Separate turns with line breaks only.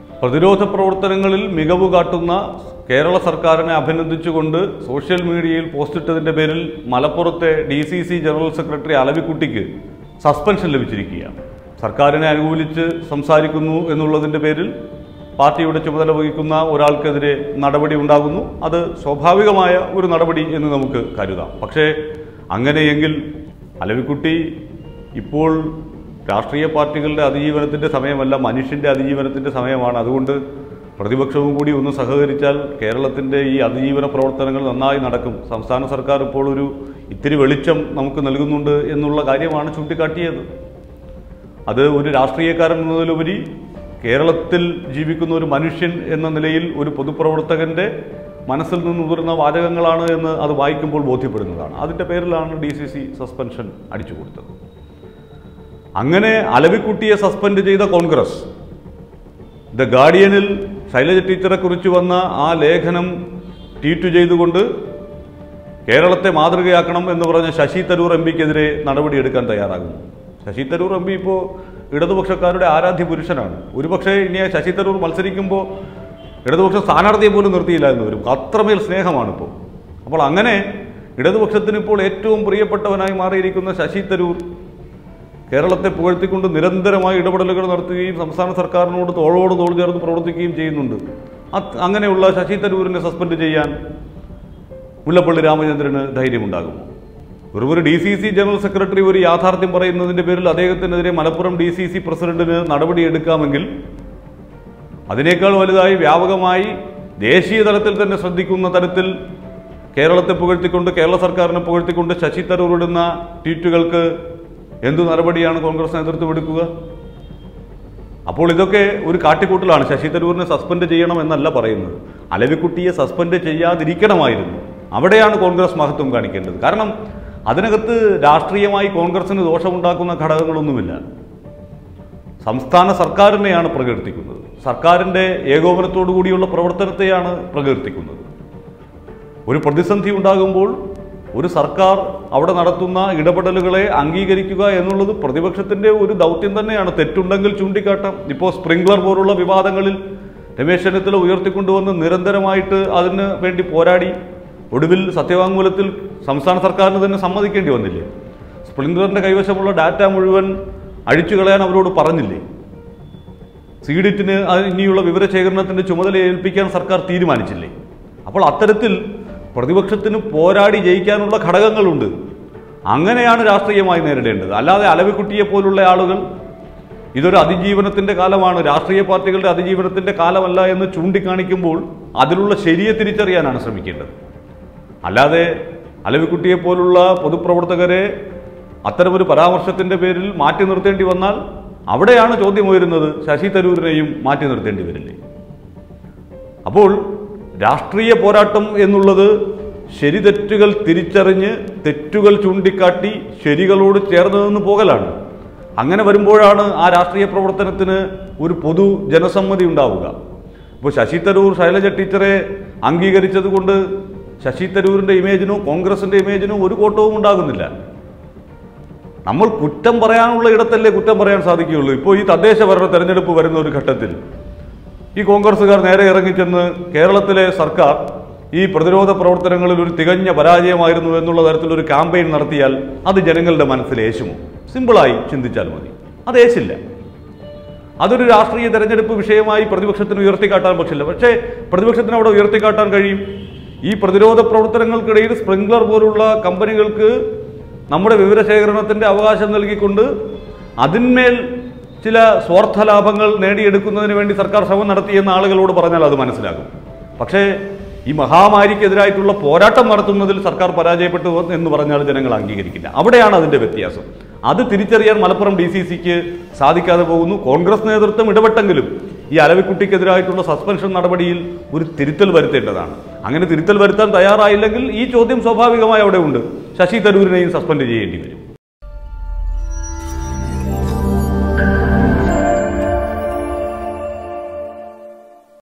പ്രതിരോധ പ്രവർത്തനങ്ങളിൽ മികവ് കാട്ടുന്ന കേരള സർക്കാരിനെ അഭിനന്ദിച്ചുകൊണ്ട് സോഷ്യൽ മീഡിയയിൽ പോസ്റ്റിട്ടതിന്റെ പേരിൽ മലപ്പുറത്തെ D C C general secretary അലവിക്കുട്ടിക്ക് സസ്പെൻഷൻ ലഭിച്ചിരിക്കുകയാണ് സർക്കാരിനെ അനുകൂലിച്ച് സംസാരിക്കുന്നു എന്നുള്ളതിന്റെ പേരിൽ പാർട്ടിയുടെ ചുമതല വഹിക്കുന്ന ഒരാൾക്കെതിരെ നടപടി ഉണ്ടാകുന്നു അത് സ്വാഭാവികമായ ഒരു നടപടി എന്ന് നമുക്ക് കരുതാം പക്ഷേ അങ്ങനെയെങ്കിൽ അലവിക്കുട്ടി ഇപ്പോൾ രാഷ്ട്രീയ പാർട്ടികളുടെ അതിജീവനത്തിൻ്റെ സമയമല്ല മനുഷ്യൻ്റെ അതിജീവനത്തിൻ്റെ സമയമാണ് അതുകൊണ്ട് പ്രതിപക്ഷവും കൂടി ഒന്ന് സഹകരിച്ചാൽ കേരളത്തിൻ്റെ ഈ അതിജീവന പ്രവർത്തനങ്ങൾ നന്നായി നടക്കും സംസ്ഥാന സർക്കാർ ഇപ്പോൾ ഒരു ഇത്തിരി വെളിച്ചം നമുക്ക് നൽകുന്നുണ്ട് എന്നുള്ള കാര്യമാണ് ചൂണ്ടിക്കാട്ടിയത് അത് ഒരു രാഷ്ട്രീയക്കാരൻ എന്നതിലുപരി കേരളത്തിൽ ജീവിക്കുന്ന ഒരു മനുഷ്യൻ എന്ന നിലയിൽ ഒരു പൊതുപ്രവർത്തകന്റെ മനസ്സിൽ നിന്ന് ഉതിർന്ന വാചകങ്ങളാണ് എന്ന് അത് വായിക്കുമ്പോൾ ബോധ്യപ്പെടുന്നതാണ് അതിൻ്റെ പേരിലാണ് ഡി സി സി സസ്പെൻഷൻ അടിച്ചു കൊടുത്തത് അങ്ങനെ അലവിക്കുട്ടിയെ സസ്പെൻഡ് ചെയ്ത കോൺഗ്രസ് ദ ഗാർഡിയനിൽ ശൈലജ ടീച്ചറെ കുറിച്ച് വന്ന ആ ലേഖനം ട്വീറ്റ് ചെയ്തുകൊണ്ട് കേരളത്തെ മാതൃകയാക്കണം എന്ന് പറഞ്ഞ ശശി തരൂർ എം പിക്കെതിരെ നടപടിയെടുക്കാൻ തയ്യാറാകുന്നു ശശി തരൂർ എം പി ഇപ്പോൾ ഇടതുപക്ഷക്കാരുടെ ആരാധ്യ പുരുഷനാണ് ഒരുപക്ഷെ ഇനി ശശി തരൂർ മത്സരിക്കുമ്പോൾ ഇടതുപക്ഷ സ്ഥാനാർത്ഥിയെ പോലും നിർത്തിയില്ല എന്ന് വരും അത്രമേൽ സ്നേഹമാണ് ഇപ്പോൾ അപ്പോൾ അങ്ങനെ ഇടതുപക്ഷത്തിന് ഇപ്പോൾ ഏറ്റവും പ്രിയപ്പെട്ടവനായി മാറിയിരിക്കുന്ന ശശി തരൂർ കേരളത്തെ പുകഴ്ത്തിക്കൊണ്ട് നിരന്തരമായി ഇടപെടലുകൾ നടത്തുകയും സംസ്ഥാന സർക്കാരിനോട് തോളോട് തോൾ ചേർന്ന് പ്രവർത്തിക്കുകയും ചെയ്യുന്നുണ്ട് അത് അങ്ങനെയുള്ള ശശി തരൂരിനെ സസ്പെൻഡ് ചെയ്യാൻ മുല്ലപ്പള്ളി രാമചന്ദ്രന് ധൈര്യമുണ്ടാകുമോ വെറും ഒരു D C C general secretary ഒരു യാഥാർത്ഥ്യം പറയുന്നതിന്റെ പേരിൽ അദ്ദേഹത്തിനെതിരെ മലപ്പുറം ഡി സി സി പ്രസിഡന്റിന് നടപടിയെടുക്കാമെങ്കിൽ അതിനേക്കാൾ വലുതായി വ്യാപകമായി ദേശീയ തലത്തിൽ തന്നെ ശ്രദ്ധിക്കുന്ന തരത്തിൽ കേരളത്തെ പുകഴ്ത്തിക്കൊണ്ട് കേരള സർക്കാരിനെ പുകഴ്ത്തിക്കൊണ്ട് ശശി തരൂർ ഇടുന്ന ട്വീറ്റുകൾക്ക് എന്തു നടപടിയാണ് കോൺഗ്രസ് നേതൃത്വം എടുക്കുക അപ്പോൾ ഇതൊക്കെ ഒരു കാട്ടിക്കൂട്ടലാണ് ശശി തരൂരിനെ സസ്പെൻഡ് ചെയ്യണം എന്നല്ല പറയുന്നത് അലവിക്കുട്ടിയെ സസ്പെൻഡ് ചെയ്യാതിരിക്കണമായിരുന്നു അവിടെയാണ് കോൺഗ്രസ് മഹത്വം കാണിക്കേണ്ടത് കാരണം അതിനകത്ത് രാഷ്ട്രീയമായി കോൺഗ്രസിന് ദോഷമുണ്ടാക്കുന്ന ഘടകങ്ങളൊന്നുമില്ല സംസ്ഥാന സർക്കാരിനെയാണ് പ്രകീർത്തിക്കുന്നത് സർക്കാരിൻ്റെ ഏകോപനത്തോടു കൂടിയുള്ള പ്രവർത്തനത്തെയാണ് പ്രകീർത്തിക്കുന്നത് ഒരു പ്രതിസന്ധി ഉണ്ടാകുമ്പോൾ ഒരു സർക്കാർ അവിടെ നടത്തുന്ന ഇടപെടലുകളെ അംഗീകരിക്കുക എന്നുള്ളത് പ്രതിപക്ഷത്തിന്റെ ഒരു ദൗത്യം തന്നെയാണ് തെറ്റുണ്ടെങ്കിൽ ചൂണ്ടിക്കാട്ടാം ഇപ്പോൾ സ്പ്രിംഗ്ലർ പോലുള്ള വിവാദങ്ങളിൽ രമേശ് ചെന്നിത്തല ഉയർത്തിക്കൊണ്ടുവന്ന് നിരന്തരമായിട്ട് അതിന് വേണ്ടി പോരാടി ഒടുവിൽ സത്യവാങ്മൂലത്തിൽ സംസ്ഥാന സർക്കാരിന് തന്നെ സമ്മതിക്കേണ്ടി വന്നില്ലേ സ്പ്രിംഗ്ലറിന്റെ കൈവശമുള്ള ഡാറ്റ മുഴുവൻ അഴിച്ചു കളയാൻ അവരോട് പറഞ്ഞില്ലേ സീഡിറ്റിന് അത് ഇനിയുള്ള വിവരശേഖരണത്തിന്റെ ചുമതല ഏൽപ്പിക്കാൻ സർക്കാർ തീരുമാനിച്ചില്ലേ അപ്പോൾ അത്തരത്തിൽ പ്രതിപക്ഷത്തിന് പോരാടി ജയിക്കാനുള്ള ഘടകങ്ങളുണ്ട് അങ്ങനെയാണ് രാഷ്ട്രീയമായി നേരിടേണ്ടത് അല്ലാതെ അലവിക്കുട്ടിയെ പോലുള്ള ആളുകൾ ഇതൊരു അതിജീവനത്തിന്റെ കാലമാണ് രാഷ്ട്രീയ പാർട്ടികളുടെ അതിജീവനത്തിന്റെ കാലമല്ല എന്ന് ചൂണ്ടിക്കാണിക്കുമ്പോൾ അതിലുള്ള ശരിയെ തിരിച്ചറിയാനാണ് ശ്രമിക്കേണ്ടത് അല്ലാതെ അലവിക്കുട്ടിയെ പോലുള്ള പൊതുപ്രവർത്തകരെ അത്തരമൊരു പരാമർശത്തിന്റെ പേരിൽ മാറ്റി നിർത്തേണ്ടി വന്നാൽ അവിടെയാണ് ചോദ്യം ഉയരുന്നത് ശശി തരൂരിനെയും മാറ്റി നിർത്തേണ്ടി വരില്ലേ അപ്പോൾ രാഷ്ട്രീയ പോരാട്ടം എന്നുള്ളത് ശരി തെറ്റുകൾ തിരിച്ചറിഞ്ഞ് തെറ്റുകൾ ചൂണ്ടിക്കാട്ടി ശരികളോട് ചേർന്ന് നിന്ന് പോകലാണ് അങ്ങനെ വരുമ്പോഴാണ് ആ രാഷ്ട്രീയ പ്രവർത്തനത്തിന് ഒരു പൊതു ജനസമ്മതി ഉണ്ടാവുക ഇപ്പോൾ ശശി തരൂർ ശൈലജ ടീച്ചറെ അംഗീകരിച്ചത് കൊണ്ട് ശശി തരൂരിൻ്റെ ഇമേജിനോ കോൺഗ്രസിൻ്റെ ഇമേജിനോ ഒരു കോട്ടവും ഉണ്ടാകുന്നില്ല നമ്മൾ കുറ്റം പറയാനുള്ള ഇടത്തല്ലേ കുറ്റം പറയാൻ സാധിക്കുകയുള്ളൂ ഇപ്പോൾ ഈ തദ്ദേശ ഭരണ തെരഞ്ഞെടുപ്പ് വരുന്ന ഒരു ഘട്ടത്തിൽ ഈ കോൺഗ്രസ്സുകാർ നേരെ ഇറങ്ങിച്ചെന്ന് കേരളത്തിലെ സർക്കാർ ഈ പ്രതിരോധ പ്രവർത്തനങ്ങളിൽ ഒരു തികഞ്ഞ പരാജയമായിരുന്നു എന്നുള്ള തരത്തിലൊരു ക്യാമ്പയിൻ നടത്തിയാൽ അത് ജനങ്ങളുടെ മനസ്സിൽ ഏശുമോ സിമ്പിളായി ചിന്തിച്ചാൽ മതി അത് ഏശില്ല അതൊരു രാഷ്ട്രീയ തെരഞ്ഞെടുപ്പ് വിഷയമായി പ്രതിപക്ഷത്തിന് ഉയർത്തിക്കാട്ടാൻ പറ്റില്ല പക്ഷേ പ്രതിപക്ഷത്തിന് അവിടെ ഉയർത്തിക്കാട്ടാൻ കഴിയും ഈ പ്രതിരോധ പ്രവർത്തനങ്ങൾക്കിടയിൽ സ്പ്രിംഗ്ലർ പോലുള്ള കമ്പനികൾക്ക് നമ്മുടെ വിവരശേഖരണത്തിന്റെ അവകാശം നൽകിക്കൊണ്ട് അതിന്മേൽ ചില സ്വാർത്ഥ ലാഭങ്ങൾ നേടിയെടുക്കുന്നതിന് വേണ്ടി സർക്കാർ ശ്രമം നടത്തിയെന്ന ആളുകളോട് പറഞ്ഞാൽ അത് മനസ്സിലാകും പക്ഷേ ഈ മഹാമാരിക്കെതിരായിട്ടുള്ള പോരാട്ടം നടത്തുന്നതിൽ സർക്കാർ പരാജയപ്പെട്ടു എന്ന് പറഞ്ഞാൽ ജനങ്ങൾ അംഗീകരിക്കില്ല അവിടെയാണ് അതിന്റെ വ്യത്യാസം അത് തിരിച്ചറിയാൻ മലപ്പുറം ഡി സി സിക്ക് സാധിക്കാതെ പോകുന്നു കോൺഗ്രസ് നേതൃത്വം ഇടപെട്ടെങ്കിലും ഈ അലവിക്കുട്ടിക്കെതിരായിട്ടുള്ള സസ്പെൻഷൻ നടപടിയിൽ ഒരു തിരുത്തൽ വരുത്തേണ്ടതാണ് അങ്ങനെ തിരുത്തൽ വരുത്താൻ തയ്യാറായില്ലെങ്കിൽ ഈ ചോദ്യം സ്വാഭാവികമായി അവിടെ ഉണ്ട് ശശി തരൂരിനെയും സസ്പെൻഡ് ചെയ്യേണ്ടി വരും